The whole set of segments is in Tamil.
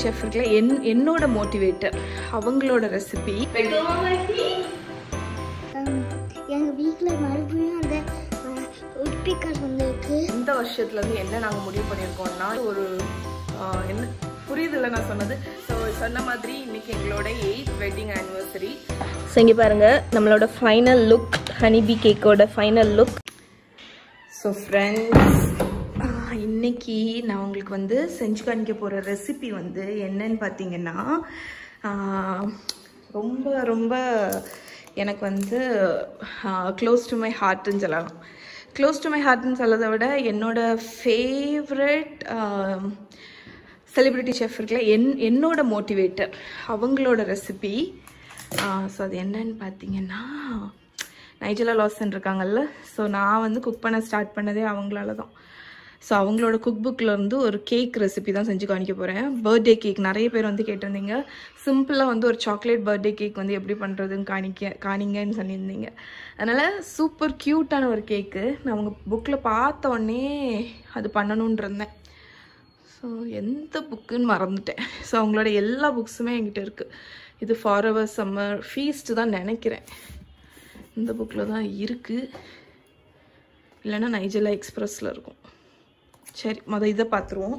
செஃப் இருக்குல்ல என் என்னோட மோட்டிவேட்டர் அவங்களோட ரெசிபி எங்கள் வீட்டில் மறுபடியும் அந்த உட்பிக்கர் வந்திருக்கு இந்த வருஷத்துல இருந்து என்ன நாங்க முடிவு பண்ணியிருக்கோம்னா ஒரு ஆஹ், என்ன புரியுதுல்ல நான் சொன்னது ஸோ சொன்ன மாதிரி இன்னைக்கு எங்களோட எயித் வெட்டிங் ஆனிவர்சரி ஸோ இங்கே பாருங்க நம்மளோட ஃபைனல் லுக் ஹனிபி கேக்கோட ஃபைனல் லுக் ஸோ ஃப்ரெண்ட்ஸ் இன்னைக்கு நான் உங்களுக்கு வந்து செஞ்சு காணிக்க போகிற ரெசிபி வந்து என்னன்னு பார்த்தீங்கன்னா ஆஹ், ரொம்ப ரொம்ப எனக்கு வந்து க்ளோஸ் டு மை ஹார்ட்னு சொல்லலாம் க்ளோஸ் டு மை ஹார்ட்னு சொல்லதை விட என்னோட ஃபேவரட் செலிப்ரிட்டி செஃப் இருக்குல்ல என் என்னோட மோட்டிவேட்டர் அவங்களோட ரெசிபி ஸோ அது என்னன்னு பார்த்தீங்கன்னா நைஜலா லாசன் இருக்காங்கல்ல ஸோ நான் வந்து குக் பண்ண ஸ்டார்ட் பண்ணதே அவங்களால தான் ஸோ அவங்களோட குக் புக்கில் இருந்து ஒரு கேக் ரெசிபி தான் செஞ்சு காணிக்க போகிறேன் பர்த்டே கேக் நிறைய பேர் வந்து கேட்டிருந்தீங்க சிம்பிளாக வந்து ஒரு சாக்லேட் பர்த்டே கேக் வந்து எப்படி பண்ணுறதுன்னு காணிக்க காணிங்கன்னு சொல்லியிருந்தீங்க அதனால் சூப்பர் க்யூட்டான ஒரு கேக்கு நான் அவங்க புக்கில் பார்த்த உடனே அது பண்ணணுன்னு இருந்தேன் ஸோ எந்த புக்குன்னு மறந்துட்டேன் ஸோ அவங்களோட எல்லா புக்ஸுமே என்கிட்ட இருக்குது இது ஃபார் அவர் சம்மர் ஃபீஸ்ட்டு தான் நினைக்கிறேன் இந்த புக்கில் தான் இருக்குது இல்லைன்னா நைஜலா எக்ஸ்பிரஸில் இருக்கும் சரி மொதல் இதை பார்த்துருவோம்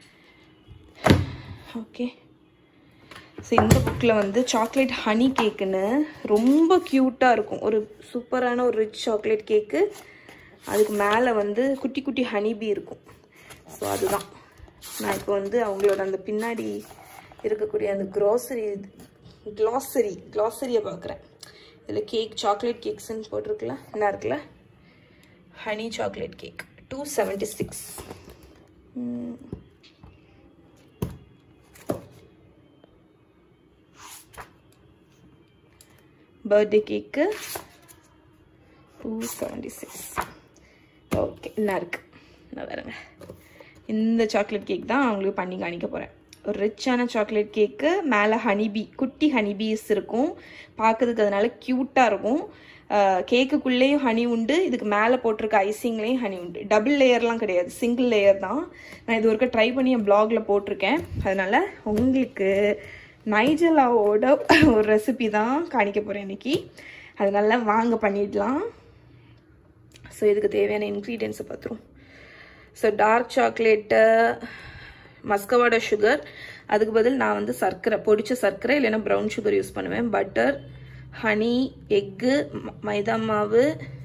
ஓகே ஸோ இந்த புக்கில் வந்து சாக்லேட் ஹனி கேக்குன்னு ரொம்ப க்யூட்டாக இருக்கும் ஒரு சூப்பரான ஒரு ரிச் சாக்லேட் கேக்கு அதுக்கு மேலே வந்து குட்டி குட்டி ஹனிபி இருக்கும் ஸோ அதுதான் நான் இப்போ வந்து அவங்களோட அந்த பின்னாடி இருக்கக்கூடிய அந்த க்ராசரி க்ளாசரி க்ளாசரியை பார்க்குறேன் இதில் கேக் சாக்லேட் கேக்ஸ்ன்னு போட்டிருக்குல்ல என்ன இருக்குல்ல honey chocolate cake two seventy six birthday cake two seventy six okay என்ன இருக்கு நான் வரேங்க இந்த சாக்லேட் கேக் தான் அவங்களுக்கு பண்ணி காணிக்க போகிறேன் ஒரு ரிச்சான சாக்லேட் கேக்கு மேலே ஹனிபி குட்டி ஹனிபீஸ் இருக்கும் பார்க்கறதுக்கு அதனால க்யூட்டாக இருக்கும் கேக்குக்குள்ளேயும் ஹனி உண்டு இதுக்கு மேலே போட்டிருக்க ஐசிங்லேயும் ஹனி உண்டு டபுள் லேயர்லாம் கிடையாது சிங்கிள் லேயர் தான் நான் இது ஒருக்க ட்ரை பண்ணி என் ப்ளாகில் போட்டிருக்கேன் அதனால் உங்களுக்கு நைஜலாவோட ஒரு ரெசிபி தான் காணிக்க போகிறேன் இன்னைக்கு அதனால வாங்க பண்ணிடலாம் ஸோ இதுக்கு தேவையான இன்க்ரீடியன்ஸை பார்த்துருவோம் so dark chocolate muscovado sugar அதுக்கு பதில் நான் வந்து சர்க்கரை பொடிச்ச சர்க்கரை இல்லைன்னா ப்ரௌன் சுகர் யூஸ் பண்ணுவேன் பட்டர் ஹனி எக்கு மைதா மாவு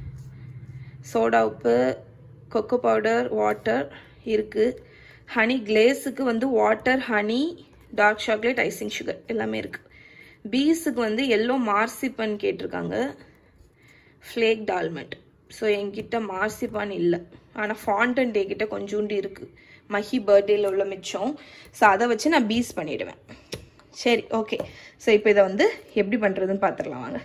சோடா உப்பு கொக்கோ பவுடர் வாட்டர் இருக்குது ஹனி கிளேஸுக்கு வந்து water honey dark chocolate icing sugar எல்லாமே இருக்குது பீஸுக்கு வந்து எல்லோ மார்சிப்பன் கேட்டிருக்காங்க ஃப்ளேக் டால்மெண்ட் ஸோ என்கிட்ட மார்சிப்பான் இல்லை ஆனால் ஃபாண்டன் டே கிட்ட கொஞ்சோண்டு இருக்குது மஹி பர்த்டேல உள்ள மிச்சம் ஸோ அதை வச்சு நான் பீஸ் பண்ணிடுவேன் சரி ஓகே ஸோ இப்போ இதை வந்து எப்படி பண்ணுறதுன்னு பார்த்துடலாம் வாங்க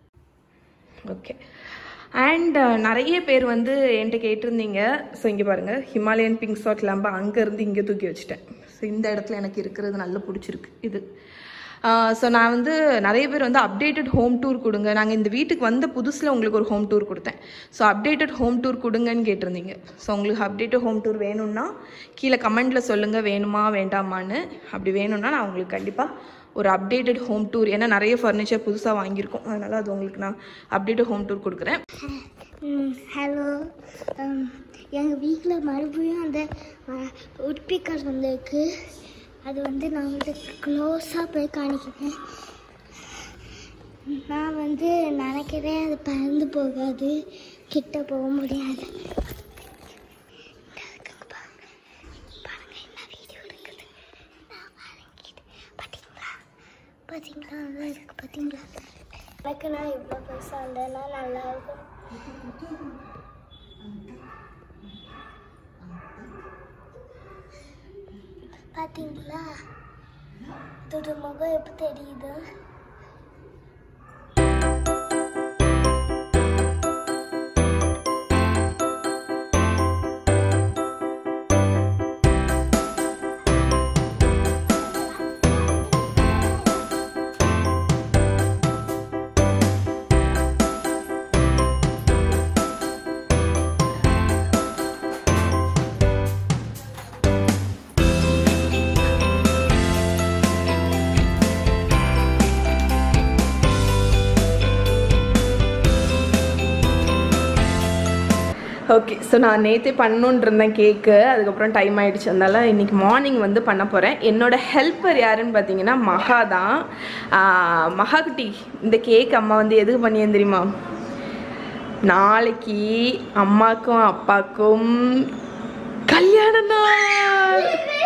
ஓகே அண்ட் நிறைய பேர் வந்து என்கிட்ட கேட்டிருந்தீங்க ஸோ இங்கே பாருங்கள் ஹிமாலயன் பிங்க் சாட் லேம்பை அங்கேருந்து இங்கே தூக்கி வச்சுட்டேன் ஸோ இந்த இடத்துல எனக்கு இருக்கிறது நல்லா பிடிச்சிருக்கு இது ஸோ நான் வந்து நிறைய பேர் வந்து அப்டேட்டட் ஹோம் டூர் கொடுங்க நாங்கள் இந்த வீட்டுக்கு வந்த புதுசில் உங்களுக்கு ஒரு ஹோம் டூர் கொடுத்தேன் ஸோ அப்டேட்டட் ஹோம் டூர் கொடுங்கன்னு கேட்டிருந்தீங்க ஸோ உங்களுக்கு அப்டேட்டட் ஹோம் டூர் வேணும்னா கீழே கமெண்ட்டில் சொல்லுங்கள் வேணுமா வேண்டாமான்னு அப்படி வேணும்னா நான் உங்களுக்கு கண்டிப்பாக ஒரு அப்டேட்டட் ஹோம் டூர் ஏன்னா நிறைய ஃபர்னிச்சர் புதுசாக வாங்கியிருக்கோம் அதனால் அது உங்களுக்கு நான் அப்டேட்டட் ஹோம் டூர் கொடுக்குறேன் ஹலோ எங்கள் வீட்டில் மறுபடியும் அந்த உட்பிக்கர் வந்திருக்கு அது வந்து நான் வந்து க்ளோஸாக போய் காணிக்கிறேன் நான் வந்து நினைக்கிறேன் அது பறந்து போகாது கிட்ட போக முடியாது பாருங்க என்ன வீடியோ இருக்குது நான் வரைஞ்சிட்டு பார்த்தீங்களா பார்த்தீங்களா அதான் இருக்கு பார்த்தீங்களா எனக்கு நான் இவ்வளோ பெருசாக இருந்தேன்னா நல்லா இருக்கும் பார்த்தீங்களா இதோட முகம் எப்படி தெரியுது ஓகே ஸோ நான் நேற்றே பண்ணணுன்னு இருந்தேன் கேக்கு அதுக்கப்புறம் டைம் ஆயிடுச்சு அதனால இன்னைக்கு மார்னிங் வந்து பண்ண போகிறேன் என்னோட ஹெல்ப்பர் யாருன்னு பார்த்தீங்கன்னா மகா தான் ஆஹ் மகா குட்டி இந்த கேக் அம்மா வந்து எதுக்கு பண்ணியேன் தெரியுமா நாளைக்கு அம்மாக்கும் அப்பாக்கும் கல்யாண நாள்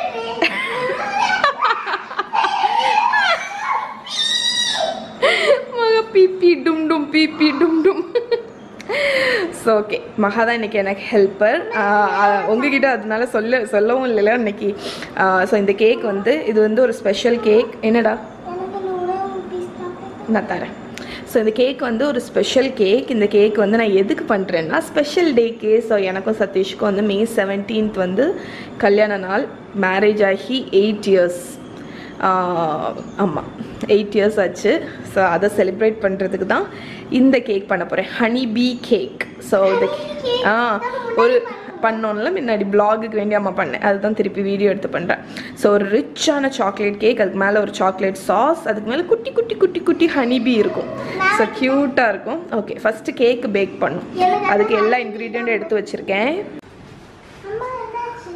மக பிபி டும் டும் பிபி டும் டும் ஸோ ஓகே மகா தான் இன்னைக்கு எனக்கு ஹெல்ப்பர் உங்ககிட்ட அதனால சொல்ல சொல்லவும் இல்லைல்ல இன்னைக்கு ஸோ இந்த கேக் வந்து இது வந்து ஒரு ஸ்பெஷல் கேக் என்னடா எனக்கு நூறு பீஸ் தான் நான் தரேன் ஸோ இந்த கேக் வந்து ஒரு ஸ்பெஷல் கேக் இந்த கேக் வந்து நான் எதுக்கு பண்ணுறேன்னா ஸ்பெஷல் டேக்கு ஸோ எனக்கும் சதீஷ்க்கும் வந்து மே செவன்டீன்த் வந்து கல்யாண நாள் மேரேஜ் ஆகி எயிட் இயர்ஸ் ஆமாம் எயிட் இயர்ஸ் ஆச்சு ஸோ அதை செலிப்ரேட் பண்ணுறதுக்கு தான் இந்த கேக் பண்ண போகிறேன் ஹனி பீ கேக் ஸோ இந்த ஆ ஒரு பண்ணோம்ல முன்னாடி பிளாகுக்கு வேண்டி அம்மா பண்ணேன் அதுதான் திருப்பி வீடியோ எடுத்து பண்ணுறேன் ஸோ ஒரு ரிச்சான சாக்லேட் கேக் அதுக்கு மேலே ஒரு சாக்லேட் சாஸ் அதுக்கு மேலே குட்டி குட்டி குட்டி குட்டி ஹனிபி இருக்கும் ஸோ க்யூட்டாக இருக்கும் ஓகே ஃபஸ்ட்டு கேக் பேக் பண்ணும் அதுக்கு எல்லா இன்க்ரீடியண்ட்டும் எடுத்து வச்சுருக்கேன் அம்மா என்னாச்சு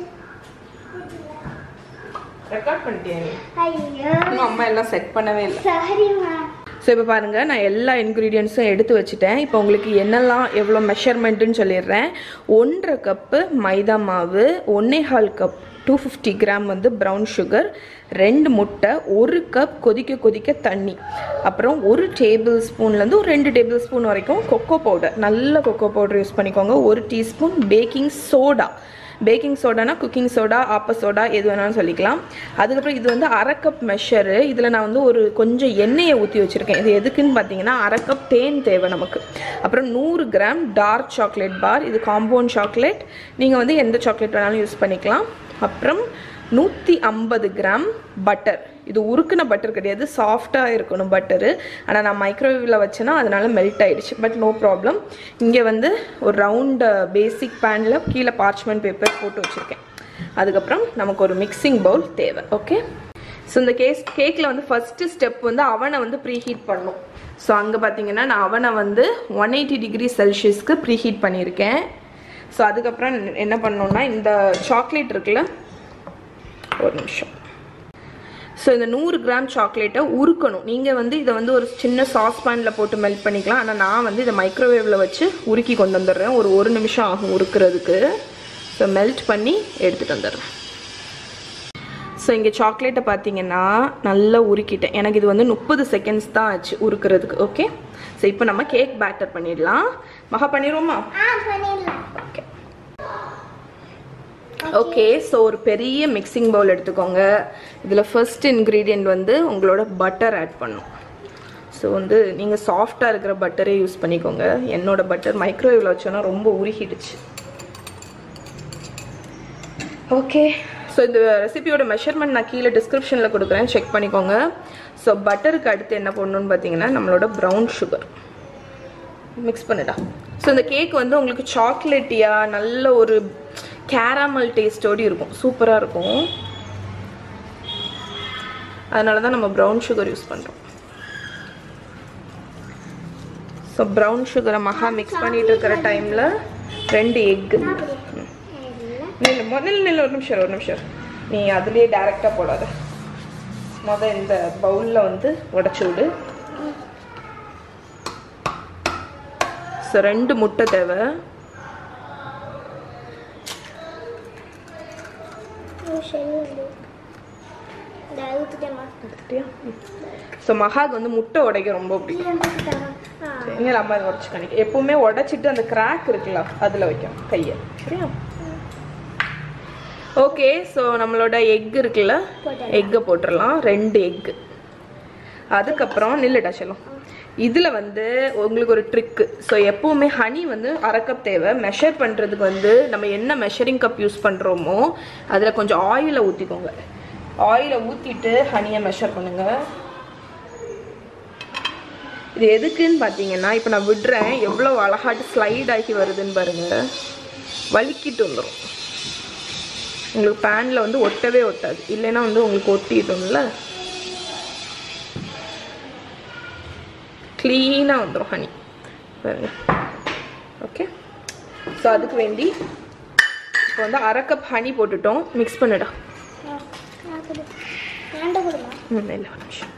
ரெக்கார்ட் பண்ணிட்டேன் ஐயோ இன்னும் அம்மா எல்லாம் செட் பண்ணவே இல்லை சாரிம்மா ஸோ இப்போ பாருங்கள் நான் எல்லா இன்க்ரீடியன்ஸும் எடுத்து வச்சுட்டேன் இப்போ உங்களுக்கு என்னெல்லாம் எவ்வளோ மெஷர்மெண்ட்டுன்னு சொல்லிடுறேன் ஒன்றரை கப்பு மைதா மாவு ஒன்னே கால் கப் டூ ஃபிஃப்டி கிராம் வந்து ப்ரௌன் சுகர் ரெண்டு முட்டை ஒரு கப் கொதிக்க கொதிக்க தண்ணி அப்புறம் ஒரு டேபிள் ஸ்பூன்லேருந்து ஒரு ரெண்டு டேபிள் ஸ்பூன் வரைக்கும் கொக்கோ பவுடர் நல்ல கொக்கோ பவுடர் யூஸ் பண்ணிக்கோங்க ஒரு டீஸ்பூன் பேக்கிங் சோடா பேக்கிங் சோடானா குக்கிங் சோடா ஆப்ப சோடா எது வேணாலும் சொல்லிக்கலாம் அதுக்கப்புறம் இது வந்து அரை கப் மெஷரு இதில் நான் வந்து ஒரு கொஞ்சம் எண்ணெயை ஊற்றி வச்சுருக்கேன் இது எதுக்குன்னு பார்த்தீங்கன்னா அரை கப் தேன் தேவை நமக்கு அப்புறம் நூறு கிராம் டார்க் சாக்லேட் பார் இது காம்பவுண்ட் சாக்லேட் நீங்கள் வந்து எந்த சாக்லேட் வேணாலும் யூஸ் பண்ணிக்கலாம் அப்புறம் நூற்றி ஐம்பது கிராம் பட்டர் இது உருக்குன பட்டர் கிடையாது சாஃப்டாக இருக்கணும் பட்டரு ஆனால் நான் மைக்ரோவேவில் வச்சேன்னா அதனால மெல்ட் ஆயிடுச்சு பட் நோ ப்ராப்ளம் இங்கே வந்து ஒரு ரவுண்டு பேசிக் பேனில் கீழே பார்ச்மெண்ட் பேப்பர் போட்டு வச்சுருக்கேன் அதுக்கப்புறம் நமக்கு ஒரு மிக்சிங் பவுல் தேவை ஓகே ஸோ இந்த கேஸ் கேக்கில் வந்து ஃபஸ்ட்டு ஸ்டெப் வந்து அவனை வந்து ப்ரீஹீட் பண்ணும் ஸோ அங்கே பார்த்தீங்கன்னா நான் அவனை வந்து ஒன் எயிட்டி டிகிரி செல்சியஸ்க்கு ப்ரீஹீட் பண்ணியிருக்கேன் ஸோ அதுக்கப்புறம் என்ன பண்ணணும்னா இந்த சாக்லேட் இருக்குல்ல ஒரு நிமிஷம் ஸோ இந்த நூறு கிராம் சாக்லேட்டை உருக்கணும் நீங்கள் வந்து இதை வந்து ஒரு சின்ன சாஸ்பேனில் போட்டு மெல்ட் பண்ணிக்கலாம் ஆனால் நான் வந்து இதை மைக்ரோவேவில் வச்சு உருக்கி கொண்டு வந்துடுறேன் ஒரு ஒரு நிமிஷம் ஆகும் உருக்குறதுக்கு ஸோ மெல்ட் பண்ணி எடுத்துகிட்டு வந்துடுறேன் ஸோ இங்கே சாக்லேட்டை பார்த்தீங்கன்னா நல்லா உருக்கிட்டேன் எனக்கு இது வந்து முப்பது செகண்ட்ஸ் தான் ஆச்சு உருக்குறதுக்கு ஓகே ஸோ இப்போ நம்ம கேக் பேட்டர் பண்ணிடலாம் மகா பண்ணிடுவோமா ஆ பண்ணிடலாம் ஓகே ஓகே ஸோ ஒரு பெரிய மிக்சிங் பவுல் எடுத்துக்கோங்க இதில் ஃபர்ஸ்ட் இன்க்ரீடியன்ட் வந்து உங்களோட பட்டர் ஆட் பண்ணும் ஸோ வந்து நீங்கள் சாஃப்டாக இருக்கிற பட்டரே யூஸ் பண்ணிக்கோங்க என்னோட பட்டர் மைக்ரோவேவில் வச்சோன்னா ரொம்ப உருகிடுச்சு ஓகே ஸோ இந்த ரெசிபியோட மெஷர்மெண்ட் நான் கீழே டிஸ்கிரிப்ஷனில் கொடுக்குறேன் செக் பண்ணிக்கோங்க ஸோ பட்டருக்கு அடுத்து என்ன பண்ணணும்னு பார்த்தீங்கன்னா நம்மளோட ப்ரௌன் சுகர் மிக்ஸ் பண்ணுடா ஸோ இந்த கேக் வந்து உங்களுக்கு சாக்லேட்டியா நல்ல ஒரு கேராமல் டேஸ்டோடு இருக்கும் சூப்பராக இருக்கும் அதனால தான் நம்ம ப்ரௌன் சுகர் யூஸ் பண்ணுறோம் ஸோ ப்ரௌன் சுகரை மகா மிக்ஸ் பண்ணிட்டு இருக்கிற டைமில் ரெண்டு எக்கு நில்லு மொ- நில்லு நில்லு ஒரு நிமிஷம் ஒரு நிமிஷம் நீ அதுலேயே டைரெக்டாக போடாத மொதல் இந்த பவுலில் வந்து உடச்சி விடு ஸோ ரெண்டு முட்டை தேவை ஸோ மகாக்கு வந்து முட்டை உடைக்க ரொம்ப பிடிக்கும் இங்கே அம்மா இதை உடச்சு காணிக்க எப்பவுமே உடைச்சிட்டு அந்த கிராக் இருக்குல்ல அதில் வைக்கும் கையை சரியா ஓகே ஸோ நம்மளோட எக் இருக்குல்ல எக்கை போட்டுடலாம் ரெண்டு எக்கு அதுக்கப்புறம் நில்லுடா செல்லம் இதில் வந்து உங்களுக்கு ஒரு ட்ரிக்கு ஸோ எப்போவுமே ஹனி வந்து அரை கப் தேவை மெஷர் பண்ணுறதுக்கு வந்து நம்ம என்ன மெஷரிங் கப் யூஸ் பண்ணுறோமோ அதில் கொஞ்சம் ஆயிலை ஊற்றிக்கோங்க ஆயிலை ஊற்றிட்டு ஹனியை மெஷர் பண்ணுங்க இது எதுக்குன்னு பார்த்தீங்கன்னா இப்போ நான் விடுறேன் எவ்வளோ அழகாட்டு ஸ்லைட் ஆகி வருதுன்னு பாருங்க வலிக்கிட்டு வந்துடும் உங்களுக்கு பேனில் வந்து ஒட்டவே ஒட்டாது இல்லைன்னா வந்து உங்களுக்கு ஒட்டிட்டோம்ல க்ளீனாக வந்துடும் ஹனி பாருங்க ஓகே ஸோ அதுக்கு வேண்டி இப்போ வந்து அரை கப் ஹனி போட்டுட்டோம் மிக்ஸ் பண்ணிடா வேண்ட கொடுமா ம் இல்லை ஒரு நிமிஷம்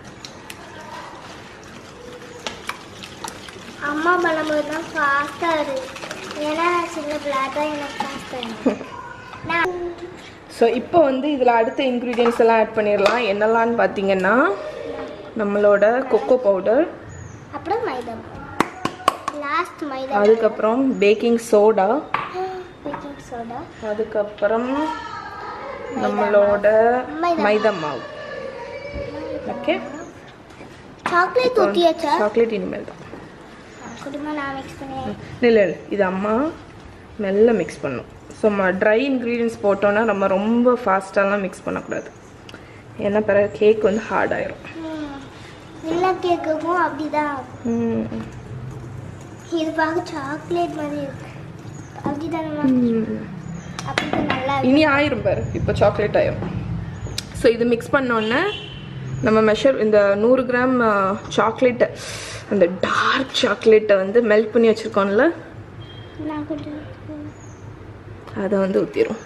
அம்மா பண்ணும்போது தான் ஃபாஸ்ட்டாக இருக்கு ஏன்னா நான் சின்ன பிள்ளாட்டா எனக்கு ஃபாஸ்ட்டாக நான் ஸோ இப்போ வந்து இதில் அடுத்த இன்க்ரீடியன்ஸ் எல்லாம் ஆட் பண்ணிடலாம் என்னெல்லாம்னு பார்த்தீங்கன்னா நம்மளோட கொக்கோ பவுடர் அப்புறம் மைதா லாஸ்ட் மைதா அதுக்கப்புறம் பேக்கிங் சோடா பேக்கிங் சோடா அதுக்கப்புறம் நம்மளோட மைதா. மைதா மாவு ஓகே சாக்லேட் ஊற்றியாச்சா சாக்லேட் இனிமேல் தான் குடும்பம் நான் மிக்ஸ் பண்ணி இல்லை இல்லை இது அம்மா மெல்ல மிக்ஸ் பண்ணும் ஸோ ட்ரை இன்க்ரீடியன்ஸ் போட்டோன்னா நம்ம ரொம்ப ஃபாஸ்ட்டாலாம் மிக்ஸ் பண்ணக்கூடாது ஏன்னா பிறகு கேக் வந்து ஹார்ட் ஆயிரும் எல்லா கேக்குக்கும் அப்படிதான் ம். இது பார்க்க சாக்லேட் மாதிரி இருக்கு அப்படிதானம்மா ம். அப்படிதான் நல்லா இருக்கு இனி ஆயிரும் பாரு இப்போ சாக்லேட் ஆயிரும் ஸோ இது மிக்ஸ் பண்ணோன்னே நம்ம மெஷர் இந்த நூறு கிராம் சாக்லேட்டை அந்த டார்க் சாக்லேட்டை வந்து மெல்ட் பண்ணி வச்சுருக்கோம்ல நான் கொஞ்சம் அதை வந்து ஊற்றிடும்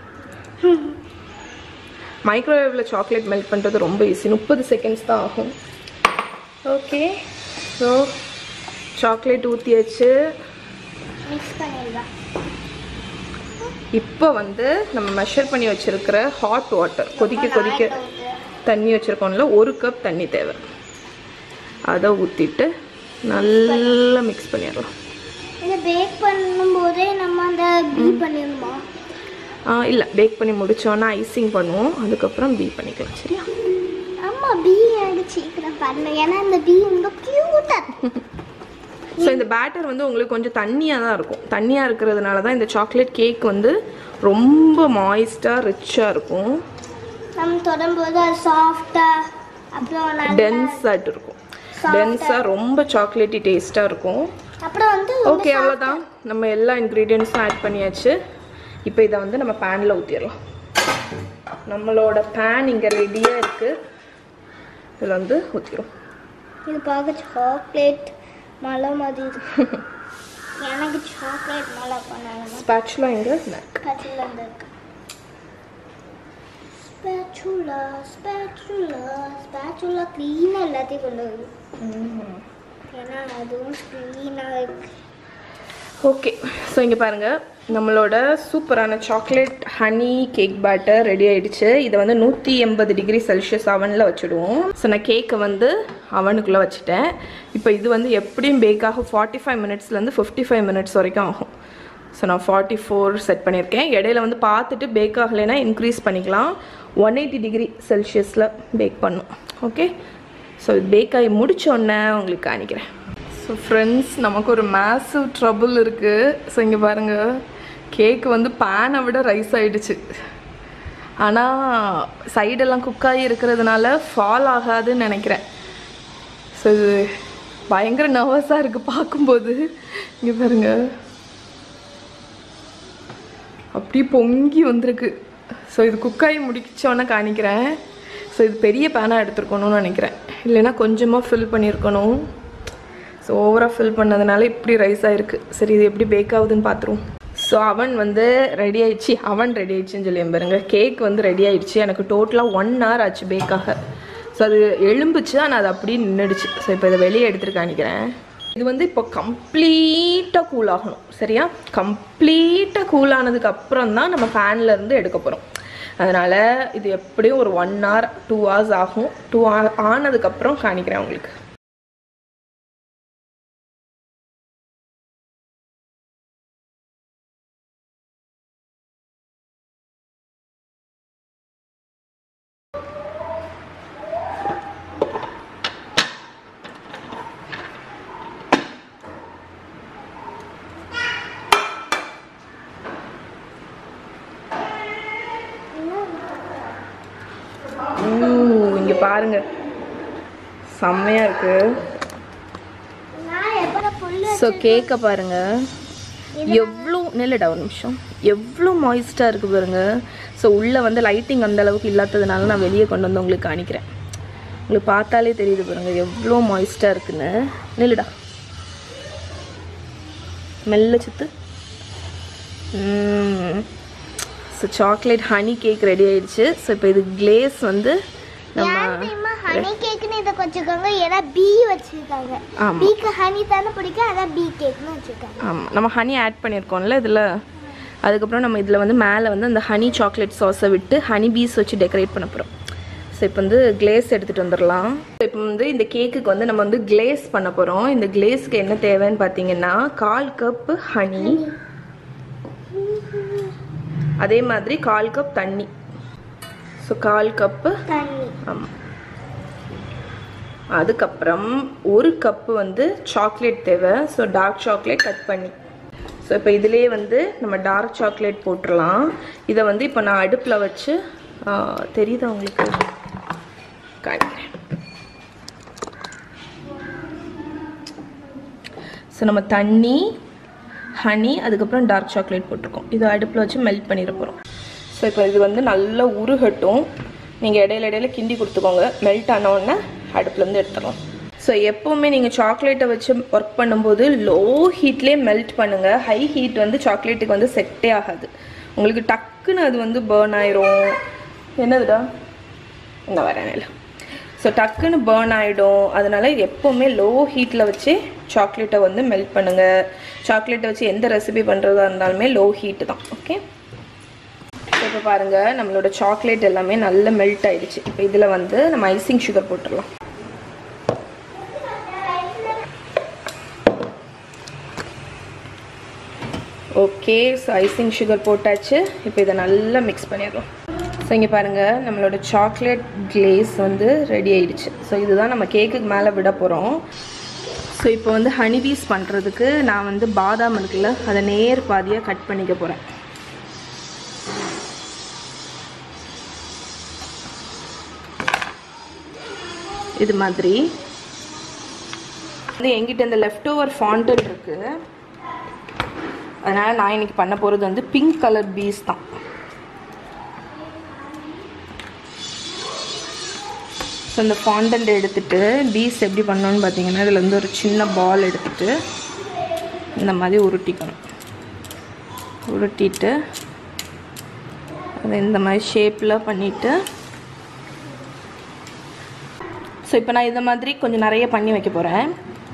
மைக்ரோவேவில் சாக்லேட் மெல்ட் பண்ணுறது ரொம்ப ஈஸி முப்பது செகண்ட்ஸ் தான் ஆகும் ஓகே ஸோ சாக்லேட் ஊற்றியாச்சு மிக்ஸ் பண்ணிடலாம் இப்போ வந்து நம்ம மெஷர் பண்ணி வச்சிருக்கிற ஹாட் வாட்டர் கொதிக்க கொதிக்க தண்ணி வச்சுருக்கோம்ல ஒரு கப் தண்ணி தேவை அதை ஊற்றிட்டு நல்லா மிக்ஸ் பண்ணிடலாம் இதை பேக் பண்ணும்போதே நம்ம அந்த பீ பண்ணிடணுமா இல்லை பேக் பண்ணி முடிச்சோன்னா ஐசிங் பண்ணுவோம் அதுக்கப்புறம் பீ பண்ணிக்கலாம் சரியா ஆமா பீ எனக்கு சீக்கிரம் பண்ணணும் ஏன்னா இந்த பீ ரொம்ப க்யூட்டா ஸோ இந்த பேட்டர் வந்து உங்களுக்கு கொஞ்சம் தண்ணியாக தான் இருக்கும் தண்ணியாக இருக்கிறதுனால தான் இந்த சாக்லேட் கேக் வந்து ரொம்ப மாய்ஸ்டாக ரிச்சாக இருக்கும் நம்ம தொடும்போது அது சாஃப்டா அப்புறம் நல்லா டென்ஸாக இருக்கும் டென்ஸாக ரொம்ப சாக்லேட்டி டேஸ்ட்டாக இருக்கும் அப்புறம் வந்து ஓகே அவ்வளோதான் நம்ம எல்லா இன்க்ரீடியன்ஸும் ஆட் பண்ணியாச்சு இப்போ இதை வந்து நம்ம பேனில் ஊற்றிடலாம் நம்மளோட பேன் இங்கே ரெடியாக இருக்குது இதில் வந்து ஊற்றிடும் இது பார்க்க சாக்லேட் மலை மாதிரி இருக்கு எனக்கு சாக்லேட் மலை பண்ணாலும் ஸ்பேச்சுலாம் இங்கே ஸ்நாக் ஸ்பேச்சுலா இருக்கு ஸ்பேச்சுலா ஸ்பேச்சுலா ஸ்பேச்சுலா க்ளீனாக எல்லாத்தையும் கொண்டு வருது ஏன்னா அதுவும் க்ளீனாக இருக்கு ஓகே ஸோ இங்கே பாருங்கள் நம்மளோட சூப்பரான chocolate honey cake batter ready ஆயிடுச்சு இதை வந்து நூற்றி எண்பது டிகிரி செல்சியஸ் அவனில் வச்சுடுவோம் ஸோ நான் கேக்கை வந்து அவனுக்குள்ளே வச்சுட்டேன் இப்போ இது வந்து எப்படியும் பேக் ஆகும் ஃபார்ட்டி ஃபைவ் மினிட்ஸ்லேருந்து ஃபிஃப்டி ஃபைவ் மினிட்ஸ் வரைக்கும் ஆகும் ஸோ நான் ஃபார்ட்டி ஃபோர் செட் பண்ணியிருக்கேன் இடையில வந்து பார்த்துட்டு பேக் ஆகலைன்னா இன்க்ரீஸ் பண்ணிக்கலாம் ஒன் எயிட்டி டிகிரி செல்சியஸில் பேக் பண்ணும் ஓகே ஸோ பேக் ஆகி முடிச்ச உடனே உங்களுக்கு காணிக்கிறேன் ஸோ ஃப்ரெண்ட்ஸ் நமக்கு ஒரு மேசிவ் ட்ரபுள் இருக்குது ஸோ இங்கே பாருங்கள் கேக் வந்து பேனை விட ரைஸ் ஆயிடுச்சு ஆனால் சைடெல்லாம் குக்காகி இருக்கிறதுனால ஃபால் ஆகாதுன்னு நினைக்கிறேன் ஸோ இது பயங்கர நர்வஸாக இருக்குது பார்க்கும்போது இங்கே பாருங்க அப்படியே பொங்கி வந்திருக்கு ஸோ இது குக்காகி முடிச்சோன்னே காணிக்கிறேன் ஸோ இது பெரிய பேனாக எடுத்துருக்கணும்னு நினைக்கிறேன் இல்லைன்னா கொஞ்சமாக ஃபில் பண்ணியிருக்கணும் ஸோ ஓவராக ஃபில் பண்ணதுனால இப்படி ரைஸ் ஆயிருக்கு சரி இது எப்படி பேக் ஆகுதுன்னு பார்த்துருவோம் ஸோ அவன் வந்து ரெடி ஆயிடுச்சு அவன் ரெடி ஆயிடுச்சுன்னு சொல்லி பாருங்க கேக் வந்து ரெடி ஆயிடுச்சு எனக்கு டோட்டலாக ஒன் ஹவர் ஆச்சு பேக்காக ஸோ அது எழும்புச்சு ஆனால் அது அப்படியே நின்றுடுச்சு ஸோ இப்போ இதை வெளியே எடுத்துட்டு காணிக்கிறேன் இது வந்து இப்போ கம்ப்ளீட்டாக கூல் ஆகணும் சரியா கம்ப்ளீட்டாக கூல் ஆனதுக்கு அப்புறம் தான் நம்ம ஃபேன்ல இருந்து எடுக்க போகிறோம் அதனால் இது எப்படியும் ஒரு ஒன் ஹவர் டூ ஹவர்ஸ் ஆகும் டூ ஆனதுக்கப்புறம் காணிக்கிறேன் உங்களுக்கு இங்கே பாருங்க செம்மையா இருக்கு நான் எப்போ புல்லு ஸோ கேக்கை பாருங்க எவ்வளோ நில்லுடா ஒரு நிமிஷம் எவ்வளோ மாய்ஸ்டாக இருக்குது பாருங்க ஸோ உள்ளே வந்து லைட்டிங் அந்த அளவுக்கு இல்லாததுனால நான் வெளியே கொண்டு வந்து உங்களுக்கு காணிக்கிறேன் உங்களுக்கு பார்த்தாலே தெரியுது பாருங்க எவ்வளோ மாய்ஸ்டாக இருக்குன்னு நில்லுடா மெல்ல சித்து so chocolate honey cake ready ஆயிடுச்சு ஸோ இப்போ இது கிளேஸ் வந்து நம்ம யார் தெரியுமா ஹனி கேக்னு இதை வச்சிருக்காங்க ஏன்னா பீ வச்சிருக்காங்க ஆமா. பீக்கு ஹனி தானே பிடிக்கும் அதான் பீ கேக்னு வச்சிருக்காங்க ஆமாம் நம்ம ஹனி ஆட் பண்ணியிருக்கோம்ல இதில் அதுக்கப்புறம் நம்ம இதில் வந்து மேலே வந்து அந்த ஹனி சாக்லேட் சாஸை விட்டு ஹனி பீஸ் வச்சு டெக்கரேட் பண்ண போகிறோம் ஸோ இப்போ வந்து கிளேஸ் எடுத்துகிட்டு வந்துடலாம் இப்போ வந்து இந்த கேக்குக்கு வந்து நம்ம வந்து கிளேஸ் பண்ண போகிறோம் இந்த கிளேஸ்க்கு என்ன தேவைன்னு பார்த்தீங்கன்னா கால் கப்பு ஹனி அதே மாதிரி கால் கப் தண்ணி ஸோ கால் கப்பு தண்ணி ஆமாம் அதுக்கப்புறம் ஒரு கப்பு வந்து சாக்லேட் தேவை ஸோ டார்க் சாக்லேட் கட் பண்ணி ஸோ இப்போ இதுலேயே வந்து நம்ம டார்க் சாக்லேட் போட்டுடலாம் இதை வந்து இப்போ நான் அடுப்பில் வச்சு ஆ, தெரியுதா உங்களுக்கு காமிக்கிறேன் ஸோ நம்ம தண்ணி ஹனி அதுக்கப்புறம் டார்க் சாக்லேட் போட்டிருக்கோம் இதை அடுப்பில் வச்சு மெல்ட் பண்ணிட போகிறோம் ஸோ இப்போ இது வந்து நல்லா உருகட்டும் நீங்கள் இடையில இடையில கிண்டி கொடுத்துக்கோங்க மெல்ட் ஆனோடனே அடுப்புலேருந்து எடுத்துடலாம் ஸோ எப்போவுமே நீங்கள் சாக்லேட்டை வச்சு ஒர்க் பண்ணும்போது லோ ஹீட்லேயே மெல்ட் பண்ணுங்கள் ஹை ஹீட் வந்து சாக்லேட்டுக்கு வந்து செட்டே ஆகாது உங்களுக்கு டக்குன்னு அது வந்து பேர்ன் ஆயிரும் என்னதுடா என்ன வரேன் இல்லை ஸோ டக்குன்னு பேர்ன் ஆகிடும் அதனால எப்போவுமே லோ ஹீட்டில் வச்சு சாக்லேட்டை வந்து மெல்ட் பண்ணுங்கள் சாக்லேட்டை வச்சு எந்த ரெசிபி பண்ணுறதா இருந்தாலுமே லோ ஹீட்டு தான் ஓகே இப்போ பாருங்கள் நம்மளோட சாக்லேட் எல்லாமே நல்லா மெல்ட் ஆயிடுச்சு இப்போ இதில் வந்து நம்ம ஐசிங் சுகர் போட்டுடலாம் ஓகே ஸோ ஐசிங் சுகர் போட்டாச்சு இப்போ இதை நல்லா மிக்ஸ் பண்ணிடலாம் ஸோ இங்கே பாருங்கள் நம்மளோட சாக்லேட் கிளேஸ் வந்து ரெடி ஆயிடுச்சு ஸோ இதுதான் நம்ம கேக்குக்கு மேலே விட போகிறோம் ஸோ இப்போ வந்து ஹனி பீஸ் பண்ணுறதுக்கு நான் வந்து பாதாம் இருக்குல்ல அதை நேர் பாதியாக கட் பண்ணிக்க போகிறேன் இது மாதிரி வந்து எங்கிட்ட இந்த லெஃப்ட் ஓவர் ஃபாண்டன் இருக்குது அதனால் நான் இன்னைக்கு பண்ண போகிறது வந்து பிங்க் கலர் பீஸ் தான் ஸோ இந்த ஃபாண்டன்ட் எடுத்துட்டு பீஸ் எப்படி பண்ணணும்னு பார்த்தீங்கன்னா இதில் வந்து ஒரு சின்ன பால் எடுத்துட்டு இந்த மாதிரி உருட்டிக்கணும் உருட்டிட்டு அதை இந்த மாதிரி ஷேப்பில் பண்ணிவிட்டு ஸோ இப்போ நான் இந்த மாதிரி கொஞ்சம் நிறைய பண்ணி வைக்க போகிறேன்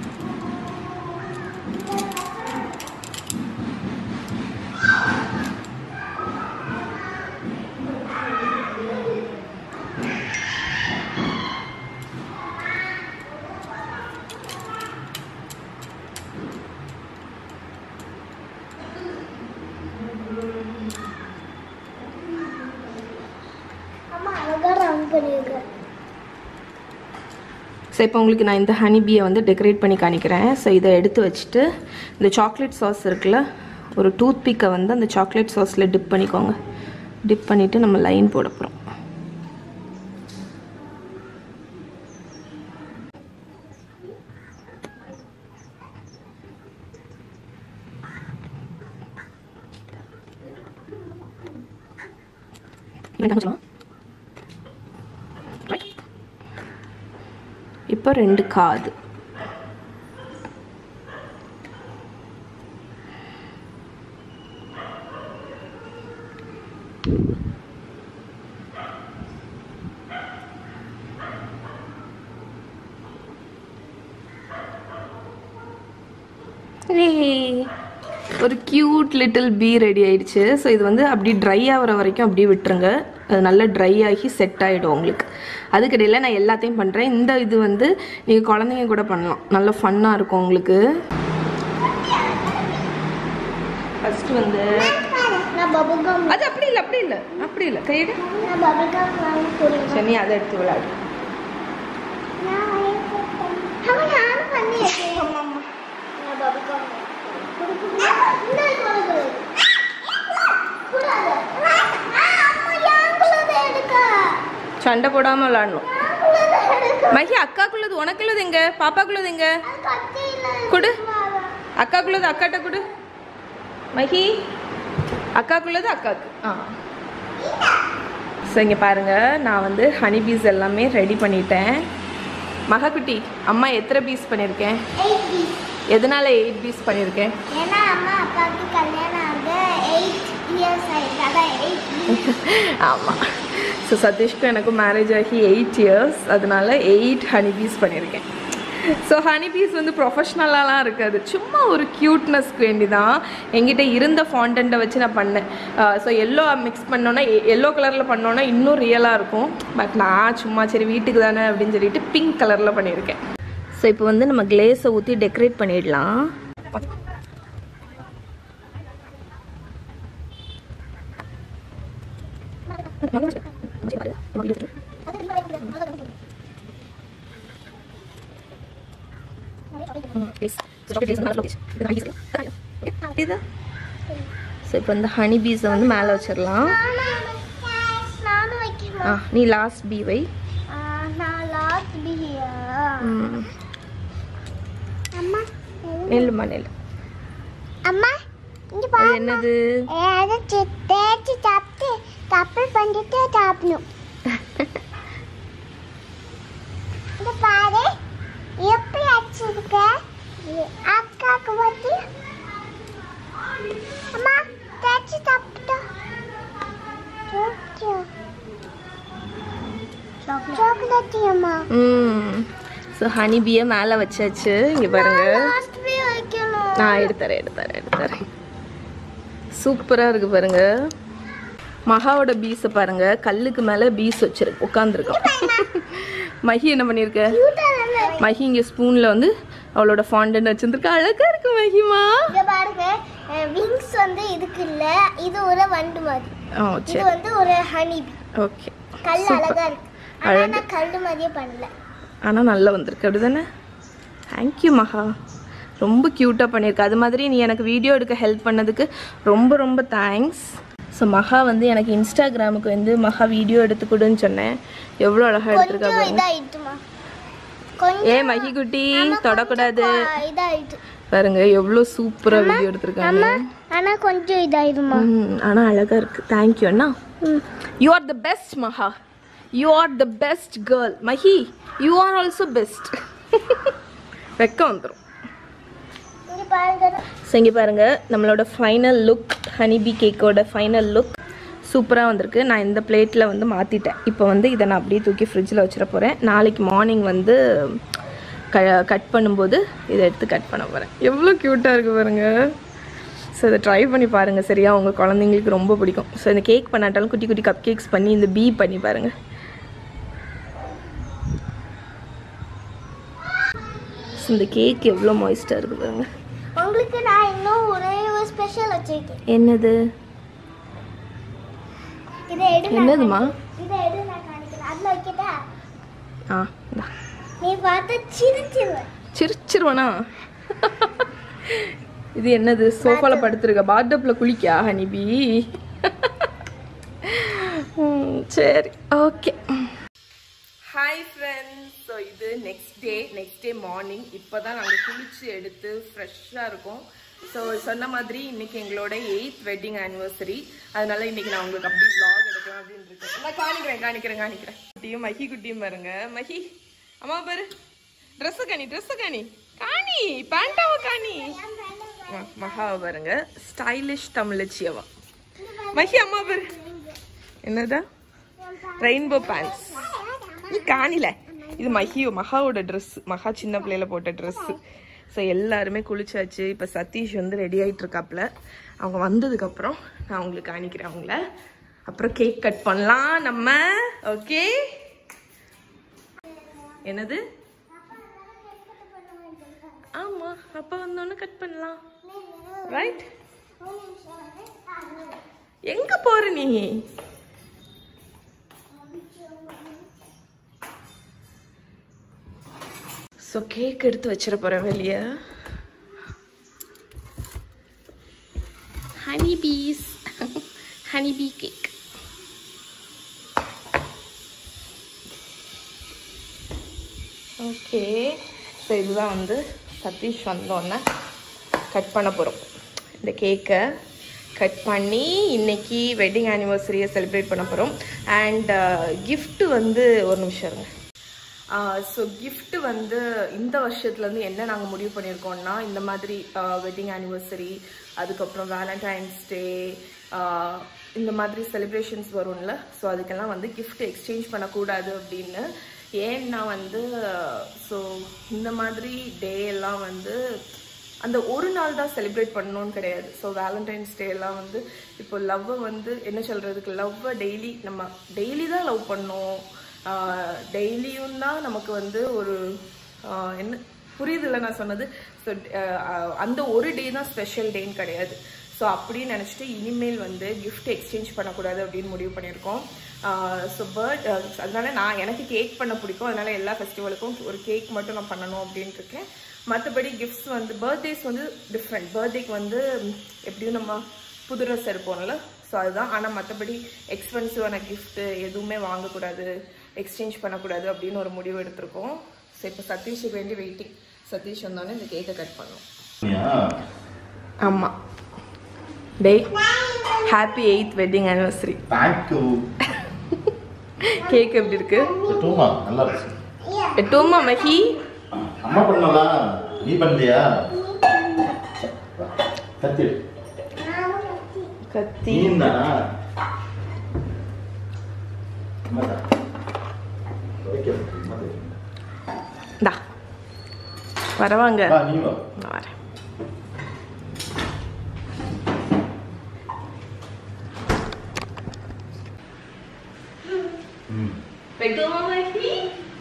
அம்மா அழகா ரவுண்ட் பண்ணிருக்கேன் ஸோ இப்போ உங்களுக்கு நான் இந்த ஹனி பீயை வந்து டெக்கரேட் பண்ணி காணிக்கிறேன் ஸோ இதை எடுத்து வச்சுட்டு இந்த சாக்லேட் சாஸ் இருக்குல்ல ஒரு டூத் பிக்கை வந்து அந்த சாக்லேட் சாஸில் டிப் பண்ணிக்கோங்க டிப் பண்ணிவிட்டு நம்ம லைன் போட போகிறோம் இப்போ ரெண்டு காது ஏய், ஒரு கியூட் லிட்டில் பீ ரெடி ஆயிடுச்சு ஸோ இது வந்து அப்படி ட்ரை ஆகிற வரைக்கும் அப்படியே விட்டுருங்க அது நல்லா ட்ரை ஆகி செட் ஆகிடும் உங்களுக்கு அதுக்கிடையில் நான் எல்லாத்தையும் பண்ணுறேன் இந்த இது வந்து நீங்கள் குழந்தைங்க கூட பண்ணலாம் நல்ல ஃபன்னாக இருக்கும் உங்களுக்கு ஃபஸ்ட்டு வந்து நான் பபுள் கம் அது அப்படி இல்லை அப்படி இல்லை அப்படி இல்லை கையெடு நான் பபுள் கம் வாங்கி போடுறேன் சரி நீ அதை எடுத்து விளையாடு அம்மா நானும் பண்ணியிருக்கேன் நான் பபுள் கம் சண்டை போடாமல் விளையாடணும் மகி அக்காக்குள்ளது உனக்குள்ளது எங்க பாப்பாக்குள்ளது எங்க கொடு அக்காக்குள்ளது அக்காட்ட கொடு மகி அக்காக்குள்ளது அக்காக்கு ஆ ஸோ இங்கே பாருங்க நான் வந்து ஹனி பீஸ் எல்லாமே ரெடி பண்ணிட்டேன் மகாக்குட்டி அம்மா எத்தனை பீஸ் பண்ணியிருக்கேன் எதனால எயிட் பீஸ் பண்ணியிருக்கேன் ஏன்னா அம்மா அப்பாவுக்கு கல்யாணம் ஆக எயிட் ஆயிருக்கு அதான் eight. ஆமாம் ஸோ சதீஷ்க்கும் எனக்கும் மேரேஜ் ஆகி எயிட் இயர்ஸ் அதனால எயிட் ஹனிபீஸ் பண்ணியிருக்கேன் ஸோ ஹனிபீஸ் வந்து ப்ரொஃபஷ்னலாலாம் இருக்காது சும்மா ஒரு க்யூட்னஸ்க்கு வேண்டி தான் எங்கிட்ட இருந்த ஃபாண்டண்ட்டை வச்சு நான் பண்ணேன் ஸோ எல்லோ மிக்ஸ் பண்ணோன்னா எல்லோ கலரில் பண்ணோன்னா இன்னும் ரியலாக இருக்கும் பட் நான் சும்மா சரி வீட்டுக்கு தானே அப்படின்னு சொல்லிட்டு பிங்க் கலரில் பண்ணியிருக்கேன் ஸோ இப்போ வந்து நம்ம கிளேஸை ஊற்றி டெக்கரேட் பண்ணிடலாம் ஸோ இப்போ இந்த ஹனி பீஸை வந்து மேலே வச்சிடலாம் நானும் வைக்கணும் ஆ நீ லாஸ்ட் பீ வை ஆ, நான் லாஸ்ட் பிஹியா ம், அம்மா நெல்லுமா நெல் அம்மா இங்க அது பாரு என்னது அதை தேய்ச்சி சாப்பிட்டு தப்பு பண்ணிட்டு சாப்பிடணும் இங்க பாரு எப்படி வச்சிருக்க அக்காக்கு பத்தி அம்மா தேய்ச்சி சாப்பிட்டா சாக்லேட் அம்மா ம் ஸோ ஹனி பீயை மேலே வச்சாச்சு இங்கே பாருங்க லாஸ்ட் பீ வைக்கணும் நான் எடுத்துறேன் எடுத்துறேன் எடுத்துறேன் சூப்பராக இருக்கு பாருங்க மகாவோட பீஸை பாருங்க கல்லுக்கு மேலே பீஸ் வச்சிருக்கு உட்காந்துருக்கோம் மஹி என்ன பண்ணியிருக்க மஹி இங்கே ஸ்பூனில் வந்து அவளோட ஃபாண்டன் வச்சிருந்துருக்கா அழகா இருக்கு மஹிமா இங்க பாருங்க விங்ஸ் வந்து இதுக்கு இல்ல இது ஒரு வண்டு மாதிரி ஓ இது சரி வந்து ஒரு ஹனி ஓகே கல் அழகா இருக்கு ஆனா அழகு. நான் கல்லு மாதிரியே பண்ணல ஆனால் நல்லா வந்திருக்கு அப்படி தானே தேங்க்யூ மகா ரொம்ப க்யூட்டாக பண்ணியிருக்க அது மாதிரி நீ எனக்கு வீடியோ எடுக்க ஹெல்ப் பண்ணதுக்கு ரொம்ப ரொம்ப தேங்க்ஸ் ஸோ மகா வந்து எனக்கு இன்ஸ்டாகிராமுக்கு வந்து மகா வீடியோ எடுத்து கொடுன்னு சொன்னேன் எவ்வளோ அழகாக எடுத்திருக்கா கொஞ்சம் பாருங்க இதாயிட்டுமா கொஞ்சம் ஏ மகி குட்டி தொடக்கூடாது ஆ, இதாயிட்டு பாருங்க எவ்வளோ சூப்பராக வீடியோ எடுத்திருக்காங்க ஆனா கொஞ்சம் இதாயிடுமா ம் ஆனால் அழகாக இருக்கு தேங்க்யூ அண்ணா you are the best Maha you are the best girl Mahi you are also best வெக்கம் வந்துடும் இங்க பாருங்க ஸோ இங்கே பாருங்கள் நம்மளோட ஃபைனல் லுக் ஹனிபி கேக்கோட ஃபைனல் லுக் சூப்பராக வந்திருக்கு நான் இந்த பிளேட்டில் வந்து மாற்றிட்டேன் இப்போ வந்து இதை நான் அப்படியே தூக்கி ஃப்ரிட்ஜில் வச்சிட போகிறேன் நாளைக்கு மார்னிங் வந்து க கட் பண்ணும்போது இதை எடுத்து கட் பண்ண போகிறேன் எவ்வளோ க்யூட்டாக இருக்குது பாருங்க ஸோ இதை ட்ரை பண்ணி பாருங்கள் சரியா உங்கள் குழந்தைங்களுக்கு ரொம்ப பிடிக்கும் ஸோ இந்த கேக் பண்ணாட்டாலும் குட்டி குட்டி கப் கேக்ஸ் பண்ணி இந்த பீ பண்ணி பாருங்கள் ஸோ இந்த கேக் எவ்வளோ மாய்ஸ்டாக இருக்குது பாருங்க உங்களுக்கு நான் இன்னும் ஒரே ஒரு ஸ்பெஷல் வச்சிருக்கேன் என்னது இதை எடு நான் என்னதுமா இதை எடு நான் காணிக்கிறேன் அதுல வைக்கட்டா ஆ இந்தா. நீ பார்த்து சிரிச்சிருவேன் சிரிச்சிருவனா இது என்னது சோஃபால படுத்துருக்க பாத்டப்ல குளிக்கா ஹனிபி ம், சரி ஓகே ஹாய் ஃப்ரெண்ட்ஸ் ஸோ இது next day next day morning இப்போ தான் நாங்கள் குளிச்சு எடுத்து ஃப்ரெஷ்ஷாக இருக்கோம் ஸோ சொன்ன மாதிரி இன்னைக்கு எங்களோட எயித் வெட்டிங் ஆனிவர்சரி அதனால இன்னைக்கு நான் உங்களுக்கு அப்படி vlog எடுக்கலாம் அப்படின்னு இருக்கேன் நான் காணிக்கிறேன் காணிக்கிறேன் காணிக்கிறேன் குட்டியும் மஹி குட்டியும் பாருங்க மஹி அம்மா பாரு ட்ரெஸ்ஸு காணி ட்ரெஸ்ஸு காணி காணி பேண்டாவை காணி ஆ, மகாவை பாருங்க ஸ்டைலிஷ் தமிழச்சி அவ மஹி அம்மா பாரு என்னதா ரெயின்போ பேண்ட்ஸ் நீ காணில இது மஹி மகாவோட ட்ரெஸ் மகா சின்ன பிள்ளையில போட்ட ட்ரெஸ் ஸோ எல்லாருமே குளிச்சாச்சு இப்போ சதீஷ் வந்து ரெடி ஆயிட்டு இருக்காப்ல அவங்க வந்ததுக்கு அப்புறம் நான் உங்களுக்கு காணிக்கிறேன் அவங்கள அப்புறம் கேக் கட் பண்ணலாம் நம்ம ஓகே என்னது ஆமா அப்பா வந்தோடனே கட் பண்ணலாம் ரைட் எங்க போற நீ ஸோ கேக் எடுத்து வச்சிட போறேன் வெளியே honey bees honey bee cake okay so இதுதான் வந்து சதீஷ் வந்தோடனே கட் பண்ண போகிறோம் இந்த கேக்கை கட் பண்ணி இன்னைக்கு வெட்டிங் ஆனிவர்சரியை செலிப்ரேட் பண்ண போகிறோம் அண்ட் gift வந்து ஒரு நிமிஷம் இருங்க ஸோ gift வந்து இந்த வருஷத்துலேருந்து என்ன நாங்கள் முடிவு பண்ணியிருக்கோம்னா இந்த மாதிரி வெட்டிங் ஆனிவர்சரி அதுக்கப்புறம் வேலண்டைன்ஸ் டே இந்த மாதிரி செலிப்ரேஷன்ஸ் வரும்ல ஸோ அதுக்கெல்லாம் வந்து gift எக்ஸ்சேஞ்ச் பண்ணக்கூடாது அப்படின்னு ஏன்னா வந்து ஸோ இந்த மாதிரி டே எல்லாம் வந்து அந்த ஒரு நாள் தான் செலிப்ரேட் பண்ணணும்னு கிடையாது ஸோ வேலண்டைன்ஸ் டே எல்லாம் வந்து இப்போ லவ்வை வந்து என்ன சொல்கிறதுக்கு லவ்வை டெய்லி நம்ம டெய்லி தான் லவ் பண்ணோம் டெய்லியும் தான் நமக்கு வந்து ஒரு ஆஹ் என்ன புரியுதுல்ல நான் சொன்னது ஸோ அந்த ஒரு டே தான் ஸ்பெஷல் டேன்னு கிடையாது ஸோ அப்படின்னு நினச்சிட்டு இனிமேல் வந்து gift எக்ஸ்சேஞ்ச் பண்ணக்கூடாது அப்படின்னு முடிவு பண்ணியிருக்கோம் ஸோ பர்த் அதனால நான் எனக்கு கேக் பண்ண பிடிக்கும் அதனால எல்லா ஃபெஸ்டிவலுக்கும் ஒரு கேக் மட்டும் நான் பண்ணணும் அப்படின்ட்டு இருக்கேன் மற்றபடி கிஃப்ட்ஸ் வந்து பர்த்டேஸ் வந்து டிஃப்ரெண்ட் பர்த்டேக்கு வந்து ம், எப்படியும் நம்ம புது ட்ரெஸ் எடுப்போம்ல ஸோ அதுதான் ஆனால் மற்றபடி எக்ஸ்பென்சிவான கிஃப்ட்டு எதுவுமே வாங்கக்கூடாது எக்ஸ்சேஞ்ச் பண்ணக்கூடாது அப்படின்னு ஒரு முடிவு எடுத்திருக்கோம் ஸோ இப்போ சதீஷுக்கு வேண்டி வெயிட்டிங் சதீஷ் வந்தோடனே இந்த கேக்கை கட் பண்ணும் ஆமாம் day happy eighth wedding anniversary thank you cake எப்படி இருக்கு டூமா நல்லா இருக்கு எட்டோமா மஹி அம்மா பண்ணலா நீ பண்ணலையா கத்தி கத்தி நீ தானா அம்மாடா. ஓகே, அம்மா தான். டா வரவாங்க வா, நீ வா நான் வரேன் ம். பெட்டோமா மஹி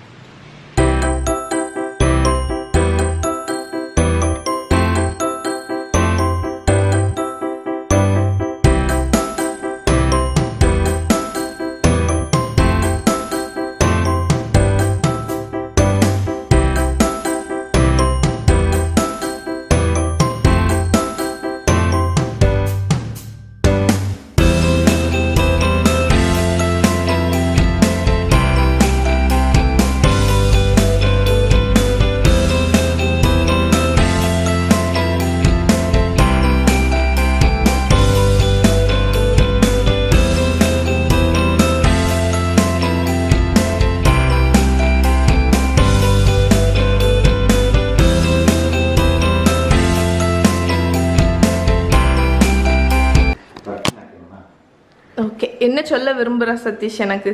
ஓகே என்ன சொல்ல விரும்புற சதீஷ் எனக்கு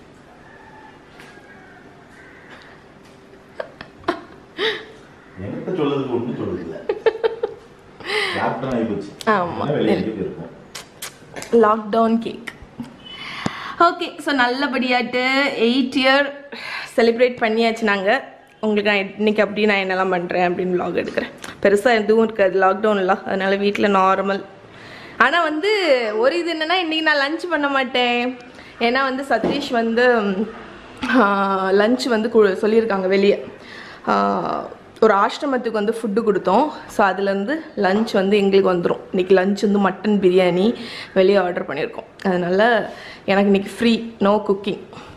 என்கிட்ட சொல்றதுக்கு ஒண்ணும் சொல்லுதில்ல லாக்டவுன் ஆகிப்போச்சு ஆமா. அதனால வெளியே எங்கேயும் போயிருக்கோம் லாக்டவுன் கேக் ஓகே ஸோ நல்லபடியாட்டு எயிட் இயர் செலிப்ரேட் பண்ணியாச்சு நாங்கள் உங்களுக்கு நான் இன்னைக்கு அப்படி நான் என்னெல்லாம் பண்ணுறேன் அப்படின்னு vlog எடுக்கிறேன் பெருசாக எதுவும் இருக்காது லாக்டவுன்ல அதனால வீட்டில் நார்மல் ஆனால் வந்து ஒரு இது என்னென்னா இன்றைக்கி நான் லஞ்ச் பண்ண மாட்டேன் ஏன்னா வந்து சதீஷ் வந்து லஞ்ச் வந்து கு- சொல்லியிருக்காங்க வெளியே ஒரு ஆசிரமத்துக்கு வந்து ஃபுட்டு கொடுத்தோம் ஸோ அதுலேருந்து லஞ்ச் வந்து எங்களுக்கு வந்துடும் இன்றைக்கி லஞ்ச் வந்து மட்டன் பிரியாணி வெளியே ஆர்டர் பண்ணியிருக்கோம் அதனால் எனக்கு இன்றைக்கி ஃப்ரீ நோ குக்கிங்